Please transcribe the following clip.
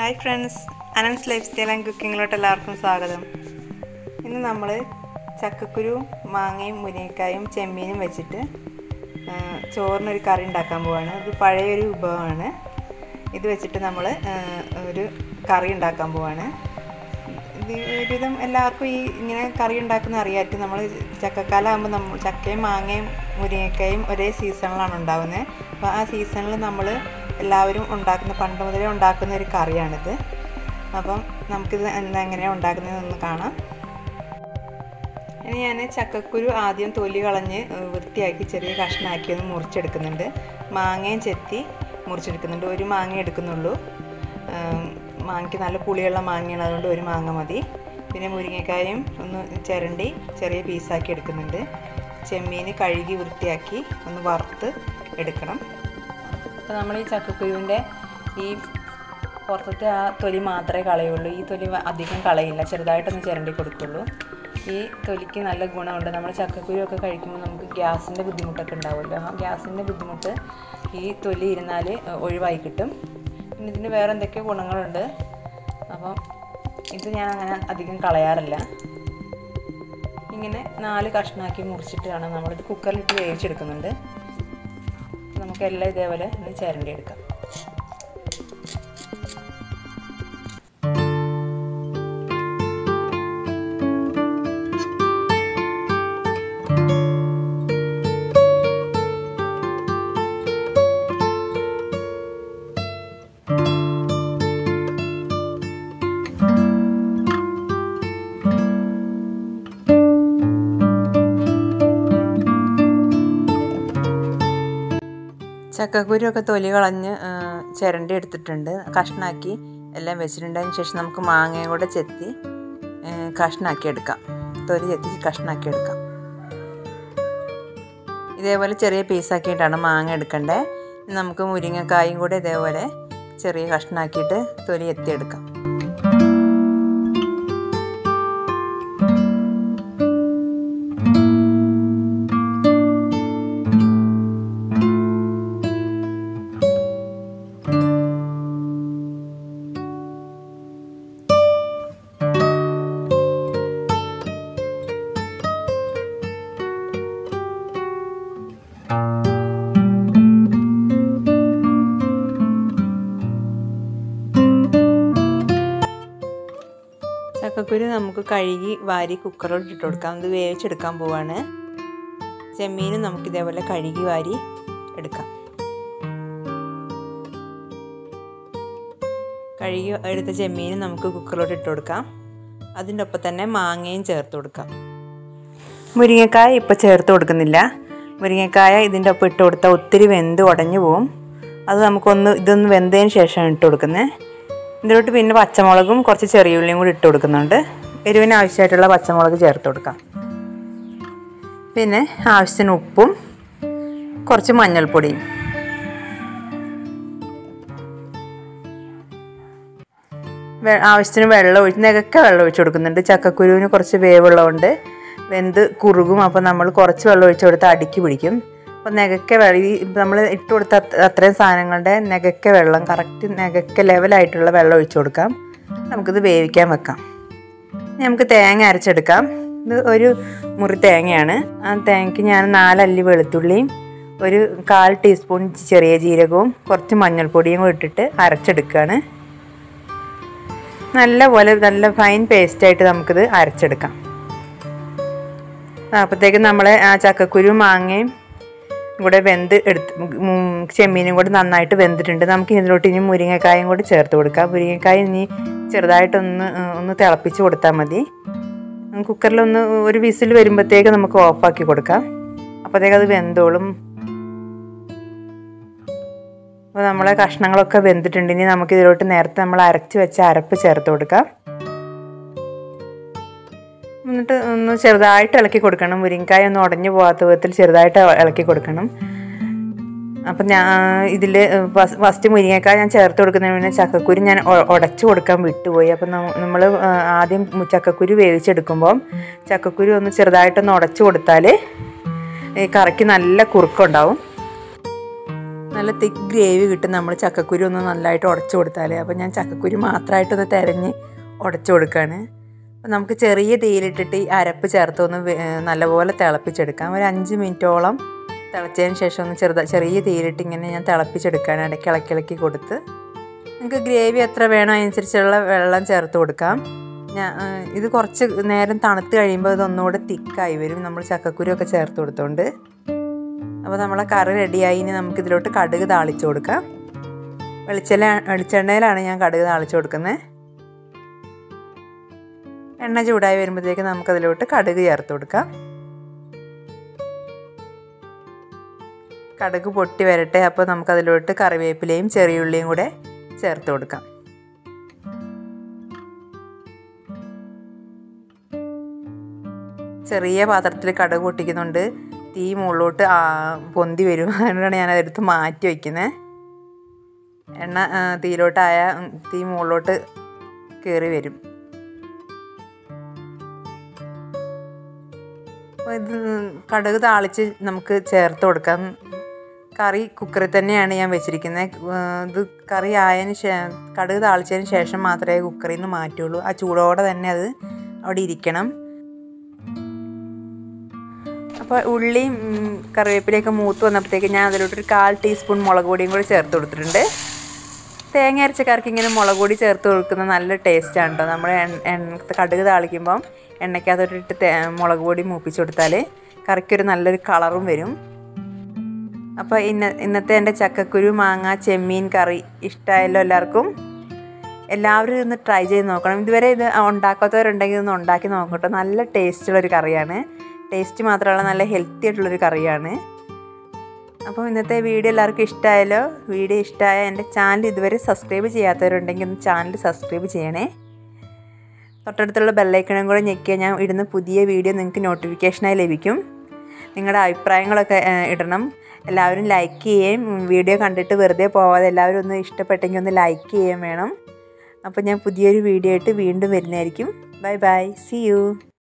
hi friends Anan's lifestyle and കുക്കിങ്ങിലോട്ട് എല്ലാവർക്കും സ്വാഗതം ഇന്ന് നമ്മൾ ചക്കക്കുരുവും മാങ്ങയും മുരിങ്ങക്കായും ചെമ്മീനും വെച്ചിട്ട് ആ, ചോറിനൊരു കറി ഉണ്ടാക്കാൻ പോവാണ് ഇത് പഴയൊരു വിഭവമാണ് ഇത് വെച്ചിട്ട് നമ്മൾ ഒരു കറി ഉണ്ടാക്കാൻ പോവാണ് ഇത് ഒരുവിധം എല്ലാവർക്കും ഈ ഇങ്ങനെ കറി ഉണ്ടാക്കുന്ന അറിയാറ്റ് നമ്മൾ ചക്കക്കാലം ആകുമ്പോൾ നമ്മൾ ചക്കയും മാങ്ങയും മുരിങ്ങക്കായും ഒരേ സീസണിലാണ് ഉണ്ടാവുന്നത് അപ്പോൾ ആ സീസണിൽ നമ്മൾ എല്ലാവരും ഉണ്ടാക്കുന്ന പണ്ട് മുതലേ ഉണ്ടാക്കുന്ന ഒരു കറിയാണിത് അപ്പം നമുക്കിത് എന്താ എങ്ങനെയാണ് ഉണ്ടാക്കുന്നതെന്ന് കാണാം ഇനി ഞാൻ ചക്കക്കുരു ആദ്യം തൊലി കളഞ്ഞ് ഏഹ്, വൃത്തിയാക്കി ചെറിയ കഷ്ണമാക്കി ഒന്ന് മുറിച്ചെടുക്കുന്നുണ്ട് മാങ്ങയും ചെത്തി മുറിച്ചെടുക്കുന്നുണ്ട് ഒരു മാങ്ങ എടുക്കുന്നുള്ളൂ ഏം, മാങ്ങയ്ക്ക് നല്ല പുളിയുള്ള മാങ്ങയാണ് അതുകൊണ്ട് ഒരു മാങ്ങ മതി പിന്നെ മുരിങ്ങക്കായും ഒന്ന് ചിരണ്ടി ചെറിയ പീസാക്കി എടുക്കുന്നുണ്ട് ചെമ്മീൻ കഴുകി വൃത്തിയാക്കി ഒന്ന് വറുത്ത് എടുക്കണം അപ്പോൾ നമ്മൾ ഈ ചക്കക്കുരുവിൻ്റെ ഈ പുറത്തത്തെ ആ തൊലി മാത്രമേ കളയുള്ളൂ ഈ തൊലി വ- അധികം കളയില്ല ചെറുതായിട്ടൊന്ന് ചിരണ്ടി കൊടുക്കുള്ളൂ ഈ തൊലിക്ക് നല്ല ഗുണമുണ്ട് നമ്മൾ ചക്കക്കുരു ഒക്കെ കഴിക്കുമ്പോൾ നമുക്ക് ഗ്യാസിൻ്റെ ബുദ്ധിമുട്ടൊക്കെ ഉണ്ടാവുമല്ലോ ആ ഗ്യാസിൻ്റെ ബുദ്ധിമുട്ട് ഈ തൊലി ഇരുന്നാൽ ഒഴിവായി കിട്ടും പിന്നെ ഇതിന് വേറെ എന്തൊക്കെയോ ഗുണങ്ങളുണ്ട് അപ്പം ഇത് ഞാൻ അങ്ങനെ അധികം കളയാറില്ല ഇങ്ങനെ നാല് കഷ്ണമാക്കി മുറിച്ചിട്ടാണ് നമ്മളിത് കുക്കറിലിട്ട് വേവിച്ചെടുക്കുന്നുണ്ട് നമുക്ക് എല്ലാം ഇതേപോലെ ഒന്ന് ചിരണ്ടി എടുക്കാം ചക്കക്കുരുവൊക്കെ തൊലി കളഞ്ഞ് ആ, ചിരണ്ടി എടുത്തിട്ടുണ്ട് കഷ്ണാക്കി എല്ലാം വെച്ചിട്ടുണ്ട് അതിന് ശേഷം നമുക്ക് മാങ്ങയും കൂടെ ചെത്തി ആ, കഷ്ണാക്കി എടുക്കാം തൊലി ചെത്തി കഷ്ണാക്കി എടുക്കാം ഇതേപോലെ ചെറിയ പീസാക്കിയിട്ടാണ് മാങ്ങ എടുക്കേണ്ടത് ഇനി നമുക്ക് മുരിങ്ങക്കായും കൂടെ ഇതേപോലെ ചെറിയ കഷ്ണാക്കിയിട്ട് തൊലി എത്തിയെടുക്കാം ചക്കക്കുരു നമുക്ക് കഴുകി വാരി കുക്കറിലോട്ട് ഇട്ട് കൊടുക്കാം ഇത് വേവിച്ചെടുക്കാൻ പോവാണ് ചെമ്മീനും നമുക്ക് ഇതേപോലെ കഴുകി വാരി എടുക്കാം കഴുകി എടുത്ത ചെമ്മീനും നമുക്ക് കുക്കറിലോട്ട് ഇട്ട് കൊടുക്കാം അതിൻ്റെ ഒപ്പം തന്നെ മാങ്ങയും ചേർത്ത് കൊടുക്കാം മുരിങ്ങക്കായ ഇപ്പോൾ ചേർത്ത് കൊടുക്കുന്നില്ല മുരിങ്ങക്കായ ഇതിൻ്റെ ഒപ്പം ഇട്ട് കൊടുത്താൽ ഒത്തിരി വെന്ത് ഉടഞ്ഞു പോവും അത് നമുക്കൊന്ന് ഇതൊന്ന് വെന്തതിന് ശേഷമാണ് ഇട്ട് കൊടുക്കുന്നത് ഇതിലോട്ട് പിന്നെ പച്ചമുളകും കുറച്ച് ചെറിയ ഉള്ളിയും കൂടി ഇട്ട് കൊടുക്കുന്നുണ്ട് എരിവിന് ആവശ്യമായിട്ടുള്ള പച്ചമുളക് ചേർത്ത് കൊടുക്കാം പിന്നെ ആവശ്യത്തിന് ഉപ്പും കുറച്ച് മഞ്ഞൾപ്പൊടിയും വെ- ആവശ്യത്തിന് വെള്ളം ഒഴിച്ച് നികക്കെ വെള്ളം ഒഴിച്ച് കൊടുക്കുന്നുണ്ട് ചക്കക്കുരുവിന് കുറച്ച് വേവുള്ളതുകൊണ്ട് വെന്ത് കുറുകും അപ്പോൾ നമ്മൾ കുറച്ച് വെള്ളം ഒഴിച്ച് കൊടുത്താൽ അടുക്കി പിടിക്കും അപ്പോൾ നികക്കെ വെള്ളം ഈ നമ്മൾ ഇട്ട് കൊടുത്ത അത്ര- അത്രയും സാധനങ്ങളുടെ നികക്കെ വെള്ളം കറക്റ്റ് നികക്കെ ലെവലായിട്ടുള്ള വെള്ളം ഒഴിച്ച് കൊടുക്കാം നമുക്കിത് വേവിക്കാൻ വെക്കാം ഇനി നമുക്ക് തേങ്ങ അരച്ചെടുക്കാം ഇത് ഒരു മുറി തേങ്ങയാണ് ആ തേങ്ങയ്ക്ക് ഞാൻ നാലല്ലി വെളുത്തുള്ളിയും ഒരു കാൽ ടീസ്പൂൺ ചെറിയ ജീരകവും കുറച്ച് മഞ്ഞൾപ്പൊടിയും കൂടി ഇട്ടിട്ട് അരച്ചെടുക്കുകയാണ് നല്ല പോലെ നല്ല ഫൈൻ പേസ്റ്റായിട്ട് നമുക്കിത് അരച്ചെടുക്കാം അപ്പോഴത്തേക്കും നമ്മൾ ആ ചക്കക്കുരു മാങ്ങയും കൂടെ വെന്ത് എടുത്ത് ഉം, ചെമ്മീനും കൂടെ നന്നായിട്ട് വെന്തിട്ടുണ്ട് നമുക്ക് ഇതിലോട്ട് ഇനി മുരിങ്ങക്കായും കൂടി ചേർത്ത് കൊടുക്കാം മുരിങ്ങക്കായ ഇനി ചെറുതായിട്ടൊന്ന് ഉം, ഒന്ന് തിളപ്പിച്ച് കൊടുത്താൽ മതി ഉം, കുക്കറിലൊന്ന് ഒരു വിസിൽ വരുമ്പോഴത്തേക്ക് നമുക്ക് ഓഫാക്കി കൊടുക്കാം അപ്പോഴത്തേക്ക് അത് വെന്തോളും അപ്പോൾ നമ്മളെ കഷ്ണങ്ങളൊക്കെ വെന്തിട്ടുണ്ട് ഇനി നമുക്ക് ഇതിലോട്ട് നേരത്തെ നമ്മൾ അരച്ച് വെച്ച അരപ്പ് ചേർത്ത് കൊടുക്കാം എന്നിട്ട് ഒന്ന് ചെറുതായിട്ട് ഇളക്കി കൊടുക്കണം മുരിങ്ങക്കായ ഒന്ന് ഉടഞ്ഞു പോകാത്ത വിധത്തിൽ ചെറുതായിട്ട് ഇളക്കി കൊടുക്കണം അപ്പം ഞാൻ ഇതിൽ ഫസ്റ്റ് മുരിങ്ങക്കായ ഞാൻ ചേർത്ത് കൊടുക്കുന്നതിന് മുന്നേ ചക്കക്കുരു ഞാൻ ഉടച്ചു കൊടുക്കാൻ വിട്ടുപോയി അപ്പം നമ്മൾ ആദ്യം മു- ചക്കക്കുരു വേവിച്ചെടുക്കുമ്പോൾ ചക്കക്കുരു ഒന്ന് ചെറുതായിട്ടൊന്ന് ഉടച്ചു കൊടുത്താൽ ഈ കറിക്ക് നല്ല കുറുക്കുണ്ടാവും നല്ല തിക്ക് ഗ്രേവി കിട്ടും നമ്മൾ ചക്കക്കുരു ഒന്ന് നല്ലതായിട്ട് ഉടച്ചു കൊടുത്താൽ അപ്പോൾ ഞാൻ ചക്കക്കുരു മാത്രമായിട്ടൊന്ന് തിരഞ്ഞ് ഉടച്ചു കൊടുക്കുകയാണ് അപ്പോൾ നമുക്ക് ചെറിയ തീയിലിട്ടിട്ട് ഈ അരപ്പ് ചേർത്ത് ഒന്ന് വെ- നല്ലപോലെ തിളപ്പിച്ചെടുക്കാം ഒരു അഞ്ച് മിനിറ്റോളം തിളച്ചതിന് ശേഷം ഒന്ന് ചെറുത ചെറിയ തീയിലിട്ട് ഇങ്ങനെ ഞാൻ തിളപ്പിച്ചെടുക്കുകയാണ് ഇടയ്ക്ക് ഇളക്കി ഇളക്കി കൊടുത്ത് നിങ്ങൾക്ക് ഗ്രേവി എത്ര വേണോ അതിനനുസരിച്ചുള്ള വെള്ളം ചേർത്ത് കൊടുക്കാം ഞാൻ ഇത് കുറച്ച് നേരം തണുത്ത് കഴിയുമ്പോൾ ഇതൊന്നുകൂടെ തിക്കായി വരും നമ്മൾ ചക്കക്കുരു ഒക്കെ ചേർത്ത് കൊടുത്തോണ്ട് അപ്പോൾ നമ്മളെ കറി റെഡിയായി ഇനി നമുക്ക് ഇതിലോട്ട് കടുക് താളിച്ച് കൊടുക്കാം വെളിച്ചെണ്ണ വെളിച്ചെണ്ണയിലാണ് ഞാൻ കടുക് താളിച്ച് കൊടുക്കുന്നത് എണ്ണ ചൂടായി വരുമ്പോഴത്തേക്ക് നമുക്കതിലോട്ട് കടുക് ചേർത്ത് കൊടുക്കാം കടുക് പൊട്ടി വരട്ടെ അപ്പോൾ നമുക്കതിലോട്ട് കറിവേപ്പിലയും ചെറിയുള്ളിയും കൂടെ ചേർത്ത് കൊടുക്കാം ചെറിയ പാത്രത്തിൽ കടുക് പൊട്ടിക്കുന്നുണ്ട് തീ മുകളിലോട്ട് ആ, പൊന്തി വരും അതുകൊണ്ടാണ് ഞാൻ അതെടുത്ത് മാറ്റി വയ്ക്കുന്നത് എണ്ണ ആ, തീയിലോട്ടായ ഉം, തീ മുകളിലോട്ട് കയറി വരും അപ്പോൾ ഇത് കടുക് താളിച്ച് നമുക്ക് ചേർത്ത് കൊടുക്കാം കറി കുക്കറിൽ തന്നെയാണ് ഞാൻ വെച്ചിരിക്കുന്നത് ഇത് കറി ആയതിന് ശേ കടുക് താളിച്ചതിന് ശേഷം മാത്രമേ കുക്കറിൽ നിന്ന് മാറ്റുള്ളൂ ആ ചൂടോടെ തന്നെ അത് അവിടെ ഇരിക്കണം അപ്പോൾ ഉള്ളിയും ഉം, കറിവേപ്പിലയൊക്കെ മൂത്ത് വന്നപ്പോഴത്തേക്ക് ഞാൻ അതിലോട്ടൊരു കാൽ ടീസ്പൂൺ മുളക് പൊടിയും കൂടി ചേർത്ത് കൊടുത്തിട്ടുണ്ട് തേങ്ങ അരച്ച കറിക്ക് ഇങ്ങനെ മുളക് പൊടി ചേർത്ത് കൊടുക്കുന്ന നല്ല ടേസ്റ്റാണ് കേട്ടോ നമ്മൾ എണ്ണ കടുക് താളിക്കുമ്പം എണ്ണയ്ക്കകത്തോട്ടിട്ട് തേ മുളക് പൊടി മൂപ്പിച്ച് കൊടുത്താൽ കറിക്കൊരു നല്ലൊരു കളറും വരും അപ്പോൾ ഇന്ന ഇന്നത്തെ എൻ്റെ ചക്കക്കുരു മാങ്ങ ചെമ്മീൻ കറി ഇഷ്ടമായല്ലോ എല്ലാവർക്കും എല്ലാവരും ഇന്ന് ട്രൈ ചെയ്ത് നോക്കണം ഇതുവരെ ഇത് ഉണ്ടാക്കാത്തവരുണ്ടെങ്കിൽ ഒന്ന് ഉണ്ടാക്കി നോക്കട്ടെ നല്ല ടേസ്റ്റുള്ളൊരു കറിയാണ് ടേസ്റ്റ് മാത്രമല്ല നല്ല ഹെൽത്തി ആയിട്ടുള്ളൊരു കറിയാണ് അപ്പോൾ ഇന്നത്തെ വീഡിയോ എല്ലാവർക്കും ഇഷ്ടമായല്ലോ വീഡിയോ ഇഷ്ടമായ എൻ്റെ ചാനൽ ഇതുവരെ സബ്സ്ക്രൈബ് ചെയ്യാത്തവരുണ്ടെങ്കിൽ ഒന്ന് ചാനൽ സബ്സ്ക്രൈബ് ചെയ്യണേ തൊട്ടടുത്തുള്ള ബെല്ലൈക്കണും കൂടെ ഞെക്കിയാൽ ഞാൻ ഇടുന്ന പുതിയ വീഡിയോ നിങ്ങൾക്ക് നോട്ടിഫിക്കേഷനായി ലഭിക്കും നിങ്ങളുടെ അഭിപ്രായങ്ങളൊക്കെ ഏഹ്, ഇടണം എല്ലാവരും ലൈക്ക് ചെയ്യുകയും ഉം, വീഡിയോ കണ്ടിട്ട് വെറുതെ പോവാതെ എല്ലാവരും ഒന്ന് ഇഷ്ടപ്പെട്ടെങ്കിൽ ഒന്ന് ലൈക്ക് ചെയ്യുകയും വേണം അപ്പോൾ ഞാൻ പുതിയൊരു വീഡിയോ ആയിട്ട് വീണ്ടും വരുന്നതായിരിക്കും ബൈ ബൈ സി യു